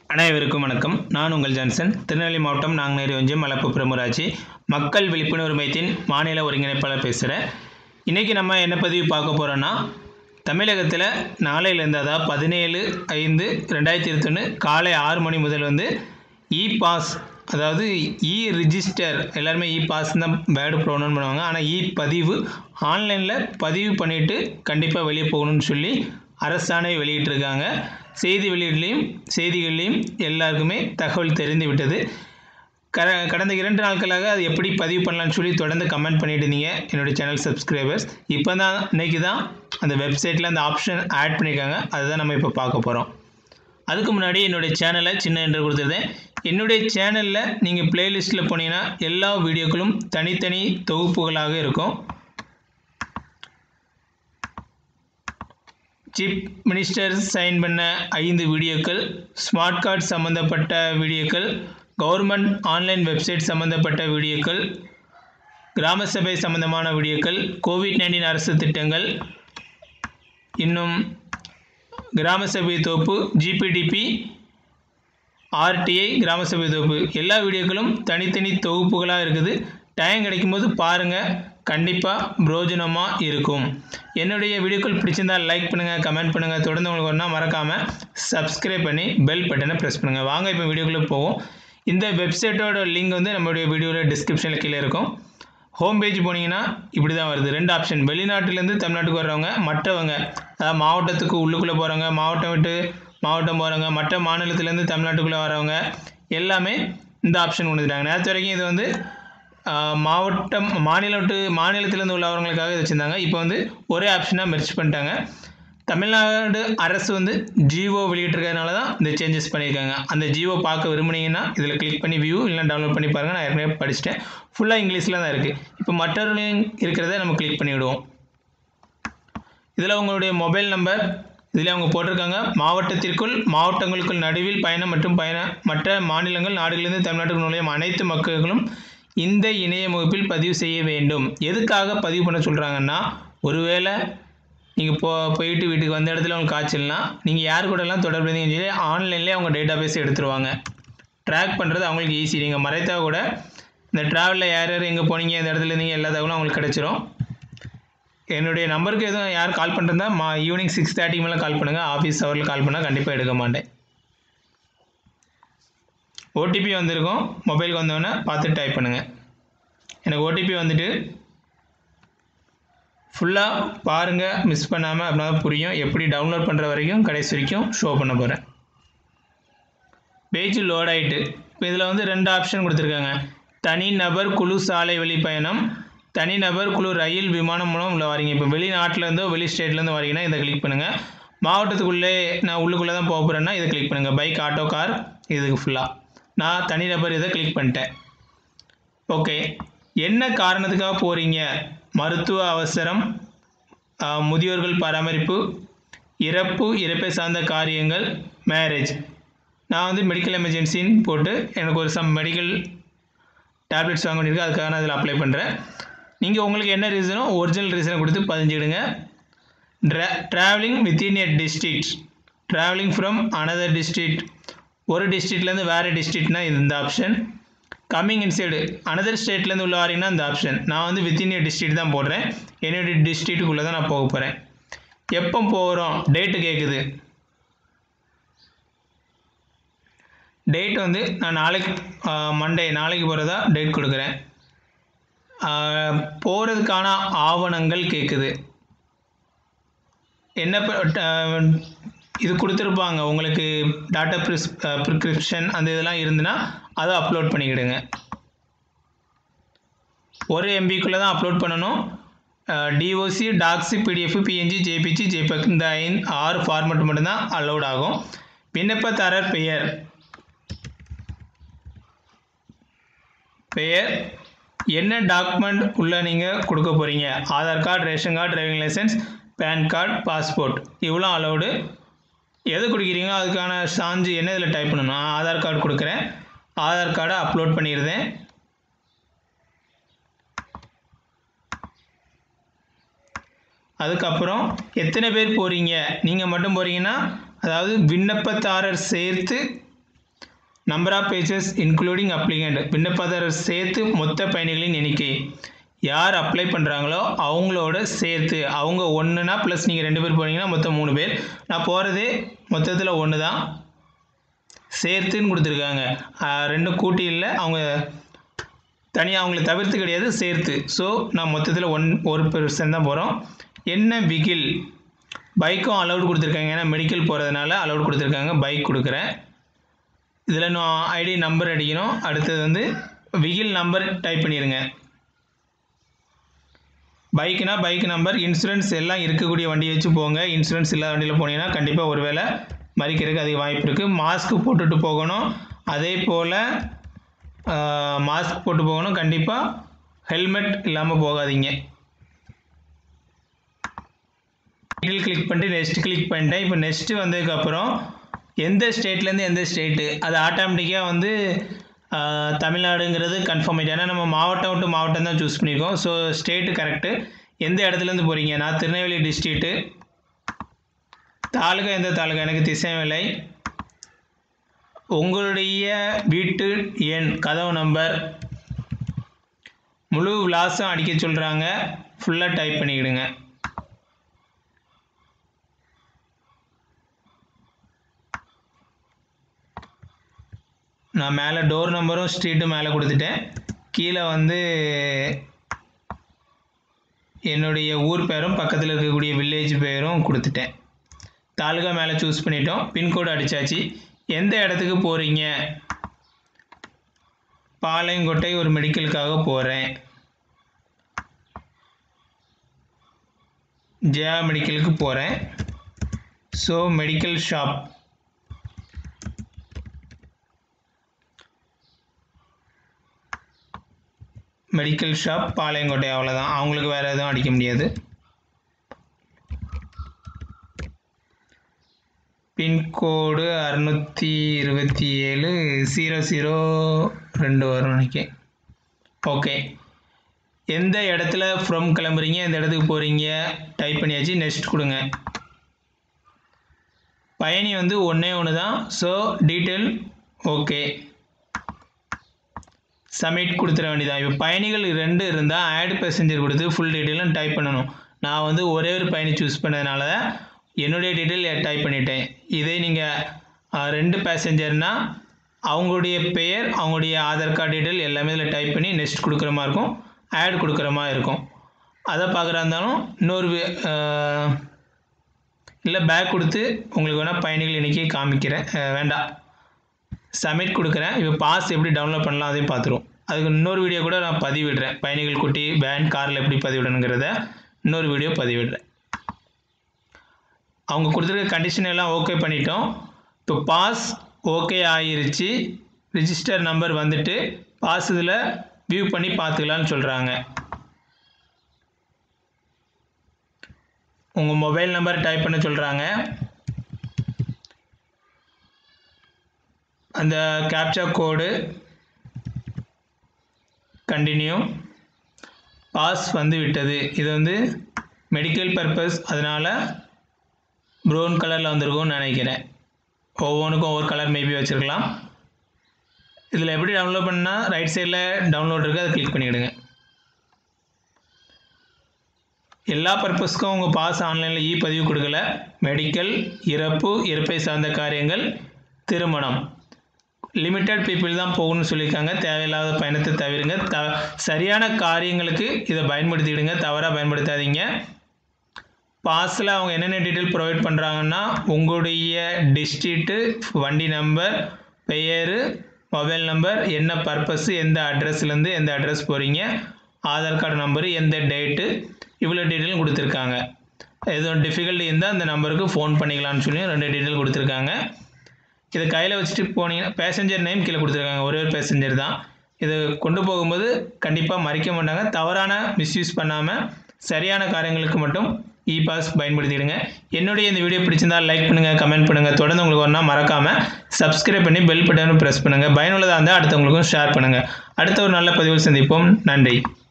அனைவருக்கும் வணக்கம் நான் உங்கள் ஜான்சன் திருநெல்வேலி மாவட்டம் நாங்குநேரி ஒன்றியம் மலப்பு பிரமுராட்சி மக்கள் விழிப்புணர்வு மையத்தின் மாநில ஒருங்கிணைப்பாளர் பேசுகிறேன் இன்றைக்கி நம்ம என்ன பதிவு பார்க்க போகிறோன்னா தமிழகத்தில் நாளையிலேருந்து அதாவது பதினேழு ஐந்து ரெண்டாயிரத்தி இருபத்தொன்று காலை ஆறு மணி முதல் வந்து இ பாஸ் அதாவது இ ரிஜிஸ்டர் எல்லாருமே இ பாஸ் தான் பேடு ப்ரோனவுன் பண்ணுவாங்க ஆனால் இ பதிவு ஆன்லைனில் பதிவு பண்ணிவிட்டு கண்டிப்பாக வெளியே போகணும்னு சொல்லி அரசாணை வெளியிட்டிருக்காங்க செய்தி வெளியீட்லேயும் செய்திகள்லேயும் எல்லாருக்குமே தகவல் தெரிந்து விட்டது க கடந்த இரண்டு நாட்களாக அது எப்படி பதிவு பண்ணலாம்னு சொல்லி தொடர்ந்து கமெண்ட் பண்ணிட்டு இருந்தீங்க என்னுடைய சேனல் சப்ஸ்கிரைபர்ஸ் இப்போ தான் இன்னைக்கு தான் அந்த வெப்சைட்டில் அந்த ஆப்ஷன் ஆட் பண்ணியிருக்காங்க அதுதான் நம்ம இப்போ பார்க்க போகிறோம் அதுக்கு முன்னாடி என்னுடைய சேனலை சின்ன என்று கொடுத்துருந்தேன் என்னுடைய சேனலில் நீங்கள் பிளேலிஸ்ட்டில் போனீங்கன்னா எல்லா வீடியோக்களும் தனித்தனி தொகுப்புகளாக இருக்கும் சீஃப் மினிஸ்டர் சைன் பண்ண ஐந்து வீடியோக்கள் ஸ்மார்ட் கார்டு சம்மந்தப்பட்ட வீடியோக்கள் கவர்மெண்ட் ஆன்லைன் வெப்சைட் சம்மந்தப்பட்ட வீடியோக்கள் கிராம சபை சம்மந்தமான வீடியோக்கள் கோவிட் நைன்டீன் அரசு திட்டங்கள் இன்னும் கிராம சபை தொகுப்பு ஜிபிடிபி ஆர்டிஐ கிராம சபை தொகுப்பு எல்லா வீடியோக்களும் தனித்தனி தொகுப்புகளாக இருக்குது டைம் கிடைக்கும்போது பாருங்கள் கண்டிப்பாக பிரோஜனமாக இருக்கும் என்னுடைய வீடியோக்கள் பிடிச்சிருந்தால் லைக் பண்ணுங்கள் கமெண்ட் பண்ணுங்கள் தொடர்ந்து உங்களுக்கு ஒன்றா மறக்காமல் சப்ஸ்கிரைப் பண்ணி பெல் பட்டனை ப்ரெஸ் பண்ணுங்கள் வாங்க இப்போ வீடியோக்குள்ளே போவோம் இந்த வெப்சைட்டோட லிங்க் வந்து நம்மளுடைய வீடியோவில் டிஸ்கிரிப்ஷனில் கீழே இருக்கும் ஹோம் பேஜ் போனீங்கன்னா இப்படி தான் வருது ரெண்டு ஆப்ஷன் வெளிநாட்டிலேருந்து தமிழ்நாட்டுக்கு வர்றவங்க மற்றவங்க அதாவது மாவட்டத்துக்கு உள்ளுக்குள்ளே போகிறவங்க மாவட்டம் விட்டு மாவட்டம் போகிறவங்க மற்ற மாநிலத்திலேருந்து தமிழ்நாட்டுக்குள்ளே வரவங்க எல்லாமே இந்த ஆப்ஷன் கொண்டு வந்துட்டாங்க நேற்று வரைக்கும் இது வந்து ஆஹ், மாவட்டம் மாநிலம் விட்டு மாநிலத்திலேருந்து உள்ளவர்களுக்காக இது வச்சுருந்தாங்க இப்போ வந்து ஒரே ஆப்ஷனாக மெர்ச் பண்ணிட்டாங்க தமிழ்நாடு அரசு வந்து ஜியோ வெளியிட்டிருக்கிறதுனால தான் இந்த சேஞ்சஸ் பண்ணியிருக்காங்க அந்த ஜியோ பார்க்க விரும்புனீங்கன்னா இதில் கிளிக் பண்ணி வியூ இல்லைனா டவுன்லோட் பண்ணி பாருங்கள் நான் ஏற்கனவே படிச்சிட்டேன் ஃபுல்லாக இங்கிலீஷில் தான் இருக்குது இப்போ மற்றவர்களும் இருக்கிறத நம்ம கிளிக் பண்ணி விடுவோம் இதில் உங்களுடைய மொபைல் நம்பர் இதில் அவங்க போட்டிருக்காங்க மாவட்டத்திற்குள் மாவட்டங்களுக்குள் நடுவில் பயணம் மற்றும் பயண மற்ற மாநிலங்கள் நாடுகளிலிருந்து தமிழ்நாட்டுக்கு நுழையும் அனைத்து மக்களும் இந்த இணைய முகப்பில் பதிவு செய்ய வேண்டும் எதுக்காக பதிவு பண்ண சொல்கிறாங்கன்னா ஒருவேளை நீங்கள் போ போயிட்டு வீட்டுக்கு வந்த இடத்துல உங்களுக்கு காய்ச்சல்னா நீங்கள் யார் கூடலாம் தொடர்பு இருந்தீங்கன்னு சொல்லி ஆன்லைன்லேயே அவங்க டேட்டா பேஸ் எடுத்துருவாங்க ட்ராக் பண்ணுறது அவங்களுக்கு ஈஸி நீங்கள் மறைத்தா கூட இந்த ட்ராவலில் யார் யார் எங்கே போனீங்க இந்த இடத்துல இருந்தீங்க எல்லா தகவலும் அவங்களுக்கு கிடச்சிரும் என்னுடைய நம்பருக்கு எதுவும் யார் கால் பண்ணுறதா மா ஈவினிங் சிக்ஸ் தேர்ட்டிக்கு மேலே கால் பண்ணுங்கள் ஆஃபீஸ் ஹவரில் கால் பண்ணால் கண்டிப்பாக எடுக்க மாட்டேன் ஓடிபி வந்திருக்கும் மொபைலுக்கு வந்தோடனே பார்த்து டைப் பண்ணுங்கள் எனக்கு ஓடிபி வந்துட்டு ஃபுல்லாக பாருங்கள் மிஸ் பண்ணாமல் அப்படின்னா தான் புரியும் எப்படி டவுன்லோட் பண்ணுற வரைக்கும் கடைசி வரைக்கும் ஷோ பண்ண போகிறேன் பேஜ் லோட் ஆகிட்டு இப்போ இதில் வந்து ரெண்டு ஆப்ஷன் கொடுத்துருக்காங்க தனிநபர் குழு சாலை வழி பயணம் தனிநபர் குழு ரயில் விமானம் மூலம் உள்ள வரீங்க இப்போ வெளிநாட்டிலேருந்தோ வெளி ஸ்டேட்லேருந்தோ வரீங்கன்னா இதை கிளிக் பண்ணுங்கள் மாவட்டத்துக்குள்ளே நான் உள்ளுக்குள்ளே தான் போக போகிறேன்னா இதை கிளிக் பண்ணுங்கள் பைக் ஆட்டோ கார் இதுக்கு ஃபுல்லாக நான் தனிநபர் இதை கிளிக் பண்ணிட்டேன் ஓகே என்ன காரணத்துக்காக போகிறீங்க மருத்துவ அவசரம் ஆ, முதியோர்கள் பராமரிப்பு இறப்பு இறப்பை சார்ந்த காரியங்கள் மேரேஜ் நான் வந்து மெடிக்கல் எமர்ஜென்சின்னு போட்டு எனக்கு ஒரு சம் மெடிக்கல் டேப்லெட்ஸ் வாங்க வேண்டியிருக்கு அதுக்காக நான் இதில் அப்ளை பண்ணுறேன் நீங்கள் உங்களுக்கு என்ன ரீசனோ ஒரிஜினல் ரீசனை கொடுத்து பதிஞ்சிடுங்க ட்ரா travelling within a district travelling from another district ஒரு டிஸ்ட்ரிக்ட்லேருந்து வேறு டிஸ்ட்ரிக்ட்னா இது இந்த ஆப்ஷன் கம்மிங் இன்சைடு அனதர் ஸ்டேட்லேருந்து உள்ள வரீங்கன்னா இந்த ஆப்ஷன் நான் வந்து வித்தின் எ டிஸ்ட்ரிக்ட் தான் போடுறேன் என்னுடைய டிஸ்ட்ரிக்ட்டுக்குள்ளே தான் நான் போக போகிறேன் எப்போ போகிறோம் டேட்டு கேட்குது டேட் வந்து நான் நாளைக்கு மண்டே நாளைக்கு போகிறதா டேட் கொடுக்குறேன் போகிறதுக்கான ஆவணங்கள் கேட்குது என்ன ப- ட- இது கொடுத்துருப்பாங்க உங்களுக்கு டாட்டா ப்ரிஸ் ப்ரிஸ்கிரிப்ஷன் அந்த இதெல்லாம் இருந்துன்னா அதை அப்லோட் பண்ணிக்கிடுங்க ஒரு எம்பிக்குள்ளே தான் அப்லோட் பண்ணணும் DOC docx PDF PNG JPG JPEG இந்த ஐந்து ஆறு ஃபார்மேட் மட்டும்தான் அலௌட் ஆகும் விண்ணப்பதாரர் பெயர் பெயர் என்ன டாக்குமெண்ட் உள்ள நீங்கள் கொடுக்க போகிறீங்க Aadhaar card ration card driving licence pan card passport இவ்வளோ அலௌடு எது கொடுக்குறீங்களோ அதுக்கான சான்று என்ன இதில் டைப் பண்ணணும் நான் ஆதார் கார்டு கொடுக்குறேன் ஆதார் கார்டை அப்லோட் பண்ணிடுறேன் அதுக்கப்புறம் எத்தனை பேர் போகிறீங்க நீங்கள் மட்டும் போகிறீங்கன்னா அதாவது விண்ணப்பதாரர் சேர்த்து number of pages including applicant விண்ணப்பதாரர் சேர்த்து மொத்த பயணிகளின் எண்ணிக்கை யார் அப்ளை பண்ணுறாங்களோ அவங்களோட சேர்த்து அவங்க ஒன்றுனா ப்ளஸ் நீங்கள் ரெண்டு பேர் போனீங்கன்னா மொத்தம் மூணு பேர் நான் போகிறதே மொத்தத்தில் ஒன்று தான் சேர்த்துன்னு கொடுத்துருக்காங்க ஆஹ் ரெண்டும் கூட்டி இல்லை அவங்க தனியாக அவங்கள தவிர்த்து கிடையாது சேர்த்து ஸோ நான் மொத்தத்தில் ஒன் ஒரு பெர்சன் தான் போகிறோம் என்ன பிகில் பைக்கும் அலௌட் கொடுத்துருக்காங்க ஏன்னா மெடிக்கல் போகிறதுனால அலௌட் கொடுத்துருக்காங்க பைக் கொடுக்குறேன் இதில் நான் ஐடி நம்பர் அடிக்கணும் அடுத்தது வந்து விகில் நம்பர் டைப் பண்ணிடுங்க பைக்குனா பைக் நம்பர் இன்சூரன்ஸ் எல்லாம் இருக்கக்கூடிய வண்டி வச்சு போங்க இன்சூரன்ஸ் இல்லாத வண்டியில் போனீங்கன்னா கண்டிப்பாக ஒரு வேளை மறிக்கிறதுக்கு அதிக வாய்ப்பு இருக்குது மாஸ்க் போட்டுட்டு போகணும் அதே போல் மாஸ்க் போட்டு போகணும் கண்டிப்பாக ஹெல்மெட் இல்லாமல் போகாதீங்க டீட்டெயில் கிளிக் பண்ணிட்டு நெக்ஸ்ட் கிளிக் பண்ணிட்டேன் இப்போ நெக்ஸ்ட்டு வந்ததுக்கப்புறம் எந்த ஸ்டேட்லேருந்து எந்த ஸ்டேட்டு அது ஆட்டோமேட்டிக்காக வந்து ஆஹ், தமிழ்நாடுங்கிறது கன்ஃபார்ம் ஆகிட்டு ஏன்னா நம்ம மாவட்டம் விட்டு மாவட்டம் தான் சூஸ் பண்ணியிருக்கோம் ஸோ ஸ்டேட்டு கரெக்டு எந்த இடத்துலேருந்து போகிறீங்க நான் திருநெல்வேலி டிஸ்ட்ரிக்ட்டு தாலுகா எந்த தாலுகா எனக்கு திசைவேலை உங்களுடைய வீட்டு எண் கதவு நம்பர் முழு விலாசம் அடிக்க சொல்கிறாங்க ஃபுல்லாக டைப் பண்ணிக்கிடுங்க நான் மேலே டோர் நம்பரும் ஸ்ட்ரீட்டும் மேலே கொடுத்துட்டேன் கீழே வந்து என்னுடைய ஊர் பேரும் பக்கத்தில் இருக்கக்கூடிய வில்லேஜ் பேரும் கொடுத்துட்டேன் தாலுகா மேலே சூஸ் பண்ணிட்டோம் பின்கோடு அடித்தாச்சு எந்த இடத்துக்கு போகிறீங்க பாளையங்கோட்டை ஒரு மெடிக்கலுக்காக போகிறேன் ஜெயா மெடிக்கலுக்கு போகிறேன் so medical shop medical shop Palayamkottai அவ்வளோதான் அவங்களுக்கு வேறு எதுவும் அடிக்க முடியாது பின்கோடு அறுநூற்றி இருபத்தி ஏழு ஜீரோ ஜீரோ ரெண்டு வரும் நினைக்கிறேன் ஓகே எந்த இடத்துல ஃப்ரம் கிளம்புறீங்க எந்த இடத்துக்கு போகிறீங்க டைப் பண்ணியாச்சு நெக்ஸ்ட் கொடுங்க பயணி வந்து ஒன்றே ஒன்று தான் ஸோ டீட்டெயில் ஓகே சப்மிட் கொடுத்துட வேண்டியதான் இப்போ பயணிகள் ரெண்டு இருந்தால் ஆட் பேசஞ்சர் கொடுத்து ஃபுல் டீட்டெயிலும் டைப் பண்ணணும் நான் வந்து ஒரே ஒரு பயணி சூஸ் பண்ணதுனால தான் என்னுடைய டீட்டெயில் டைப் பண்ணிட்டேன் இதே நீங்கள் ரெண்டு பேசஞ்சர்னால் அவங்களுடைய பெயர் அவங்களுடைய ஆதார் கார்டு டீட்டெயில் எல்லாமே இதில் டைப் பண்ணி நெக்ஸ்ட் கொடுக்குற மாதிரி இருக்கும் ஆட் கொடுக்குற மாதிரி இருக்கும் அதை பார்க்குறா இருந்தாலும் இன்னொரு வி- ஆஹ், இல்லை பேக் கொடுத்து உங்களுக்கு வேணால் பயணிகள் எண்ணிக்கை காமிக்கிறேன் அஹ், வேண்டாம் சப்மிட் கொடுக்குறேன் இப்போ பாஸ் எப்படி டவுன்லோட் பண்ணலாம் அதையும் பார்த்துருவோம் அதுக்கு இன்னொரு வீடியோ கூட நான் பதிவிடுறேன் பயணிகள் குட்டி வேன் காரில் எப்படி பதிவிடணுங்கிறத இன்னொரு வீடியோ பதிவிடுறேன் அவங்க கொடுத்துருக்க கண்டிஷன் எல்லாம் ஓகே பண்ணிட்டோம் இப்போ பாஸ் ஓகே ஆயிருச்சு ரிஜிஸ்டர் நம்பர் வந்துட்டு பாஸ் இதில் வியூ பண்ணி பார்த்துக்கலான்னு சொல்கிறாங்க உங்கள் மொபைல் நம்பர் டைப் பண்ண சொல்கிறாங்க அந்த கேப்சா கோடு கண்டினியூ பாஸ் வந்து விட்டது இது வந்து மெடிக்கல் பர்பஸ் அதனால் ப்ரௌன் கலரில் வந்திருக்கும்னு நினைக்கிறேன் ஒவ்வொன்றுக்கும் ஒவ்வொரு கலர் மேபி வச்சுருக்கலாம் இதில் எப்படி டவுன்லோட் பண்ணால் ரைட் சைடில் டவுன்லோட் இருக்குது அதை கிளிக் பண்ணிவிடுங்க எல்லா பர்பஸ்க்கும் உங்கள் பாஸ் ஆன்லைனில் இ பதிவு கொடுக்கல மெடிக்கல் இறப்பு இறப்பை சார்ந்த காரியங்கள் திருமணம் லிமிட்டட் பீப்புள் தான் போகணும்னு சொல்லியிருக்காங்க தேவையில்லாத பயணத்தை தவிருங்க த சரியான காரியங்களுக்கு இதை பயன்படுத்திடுங்க தவறாக பயன்படுத்தாதீங்க பாஸில் அவங்க என்னென்ன டீட்டெயில் ப்ரொவைட் பண்ணுறாங்கன்னா உங்களுடைய டிஸ்ட்ரிக்ட்டு வண்டி நம்பர் பெயர் மொபைல் நம்பர் என்ன பர்பஸ் எந்த அட்ரஸ்லேருந்து எந்த அட்ரஸ் போகிறீங்க ஆதார் கார்டு நம்பரு எந்த டேட்டு இவ்வளோ டீட்டெயிலும் கொடுத்துருக்காங்க எதுவும் டிஃபிகல்ட்டி இருந்தால் அந்த நம்பருக்கு ஃபோன் பண்ணிக்கலாம்னு சொல்லி ரெண்டு டீட்டெயில் கொடுத்துருக்காங்க இதை கையில் வச்சுட்டு போனீங்கன்னா பேசஞ்சர் நேம் கீழே கொடுத்துருக்காங்க ஒரே ஒரு பேசஞ்சர் தான் இது கொண்டு போகும்போது கண்டிப்பாக மறிக்க மாட்டாங்க தவறான மிஸ்யூஸ் பண்ணாமல் சரியான காரியங்களுக்கு மட்டும் இ பாஸ் பயன்படுத்திடுங்க என்னுடைய இந்த வீடியோ பிடிச்சிருந்தா லைக் பண்ணுங்கள் கமெண்ட் பண்ணுங்கள் தொடர்ந்து உங்களுக்கு ஒன்றா மறக்காமல் சப்ஸ்கிரைப் பண்ணி பெல் பட்டனும் ப்ரெஸ் பண்ணுங்கள் பயனுள்ளதாக இருந்தால் அடுத்தவங்களுக்கும் ஷேர் பண்ணுங்கள் அடுத்த ஒரு நல்ல பதிவில் சந்திப்போம் நன்றி